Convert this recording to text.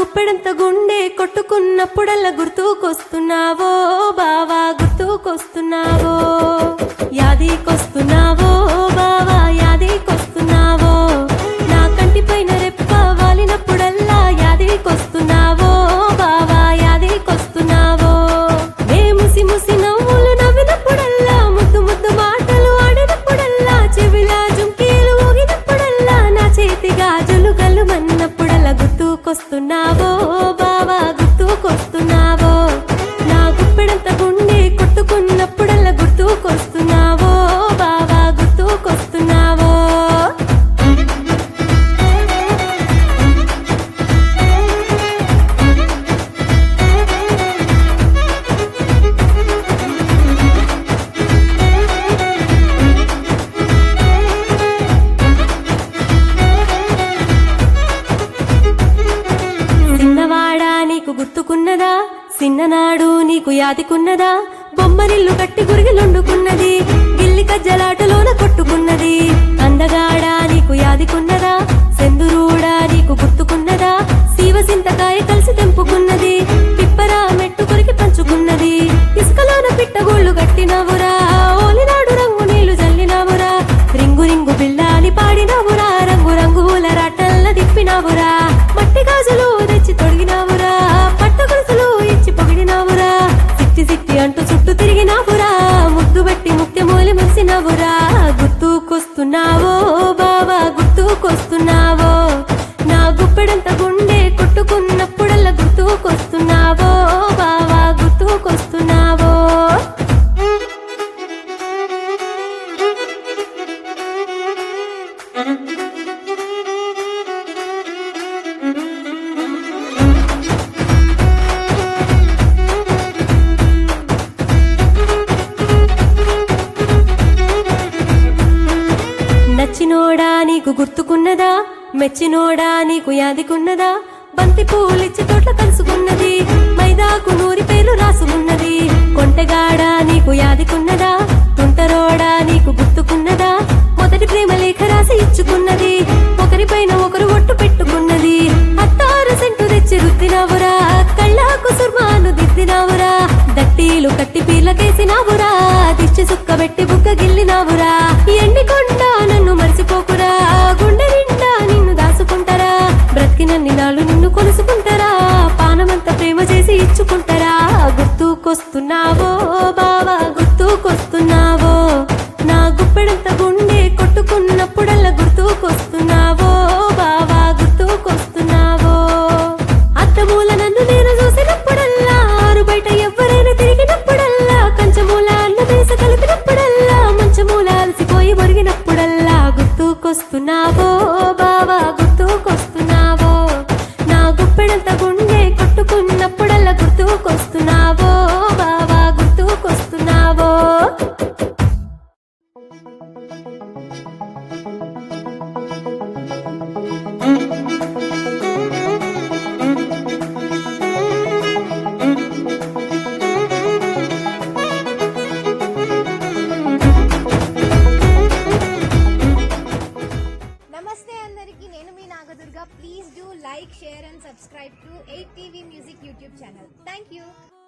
గుప్పెడంత గుండె కొట్టుకున్నప్పుడల్లా గుర్తుకొస్తున్నావో బావా గుర్తుకొస్తున్నావో యాదికొస్తున్నావో బావా యాదికొస్తున్నావో నా కంటిపైన రెప్ప వాలినప్పుడల్లా యాదికొస్తున్నావో బావా యాదికొస్తున్నావో నే ముసి ముసి నవ్వులు నవ్వినప్పుడల్లా ముద్దు ముద్దు మాటలు ఆడినప్పుడల్లా చెవిలా జుంకీలు ఊగినప్పుడల్లా నా చేతి గాజులు గల్లు మన్నప్పుడల్లా గుర్తుకొస్తున్నావో బావా గుర్తుకొస్తున్నావో నా గుప్పెడంత గుండె కొట్టుకున్నప్పుడల్లా గుర్తుకొస్తున్నావో బావా గుర్తుకొస్తున్నావో చిన్నవాడా నీకు గుర్తుకున్నదా చిన్ననాడు నీకు యాదికున్నదా బొమ్మరిల్లు కట్టి గురిగిలుండుకున్నది గిల్లి కజ్జలాటలోన కొట్టుకున్నది అందగాడా నీకు యాదికున్నదా సెందురూడా నీకు గుర్తుకున్నదా శివ సింతకాయ కలిసి తెంపుకున్నది పిప్పరా మెట్టు కొరికి పంచుకున్నది ఇసుకలోన పిట్టగోళ్ళు కట్టినవురా ఓలినాడు రంగు నీళ్లు జల్లినవురా రింగు రింగు బిళ్ళాని పాడినవురా రంగు రంగుల రాటల్ల తిప్పినవురా మట్టి గాజులు తెచ్చి తొడిగినావురా పట్ట గొలుసులు ఇచ్చి పొగిడినావురా సిట్టి సిట్టి అంటూ చుట్టూ తిరిగినావురా ముద్దు బట్టి ముత్యమూలి మురిసినవురా గుర్తుకొస్తున్నావో బావా గుర్తుకొస్తున్నావో నా గుప్పెడంత గుండె కొట్టుకున్నప్పుడల్లా గుర్తుకొస్తున్నావో బావా గుర్తుకొస్తున్నావో నచ్చినోడా నీకు గుర్తుకున్నదా మెచ్చినోడా నీకు యాదికున్నదా బంతి పూలిచ్చి తోట్ల కలుసుకున్నది మైదాకు నూరి పేర్లు రాసుకున్నది కొంటెగాడా నీకు యాదికున్నదా తుంటరోడా నీకు గుర్తుకున్నదా మొదటి ప్రేమ లేఖ రాసి ఇచ్చుకున్నది ఒకరిపైన ఒకరు ఒట్టు పెట్టుకున్నది అత్తారు సెంటు తెచ్చి రుద్దినవురా కళ్ళాకు సుర్మాను దిద్దినవురా దట్టీలు కట్టి పీర్లకేసినావురా దిష్టి సుక్క పెట్టి బుగ్గ గిల్లినావురా ఎండి కొండ నన్ను మర్చిపోకురా గుండె నిండా నిన్ను దాసుకుంటారా బ్రతికినన్ని నాళ్ళు నిన్ను కొలుసుకుంటారా పానమంత ప్రేమ చేసి ఇచ్చుకుంటారా గుర్తుకొస్తున్నావో బావా గుర్తుకొస్తున్నావో నా గుప్పెడంత గుండె కొట్టుకున్నప్పుడల్లా గుర్తుకొస్తున్నావో బావా గుర్తుకొస్తున్నావో అత్తమూల నన్ను నేను చూసినప్పుడల్లా ఆరు బయట ఎవ్వరైనా తిరిగినప్పుడల్లా కంచమూల అన్న దేశ కలిపినప్పుడల్లా మంచమూల అలసిపోయి మురిగినప్పుడల్లా గుర్తుకొస్తున్నావో బావా గుర్తుకొస్తున్నావో నా గుప్పెడంత గుండె కొట్టుకున్నప్పుడల్లా గుర్తుకొస్తున్నావో బావా గుర్తుకొస్తున్నావో నమస్తే అందరికి నేను మీ Nagadurga please do like share and subscribe to eight TV music YouTube channel thank you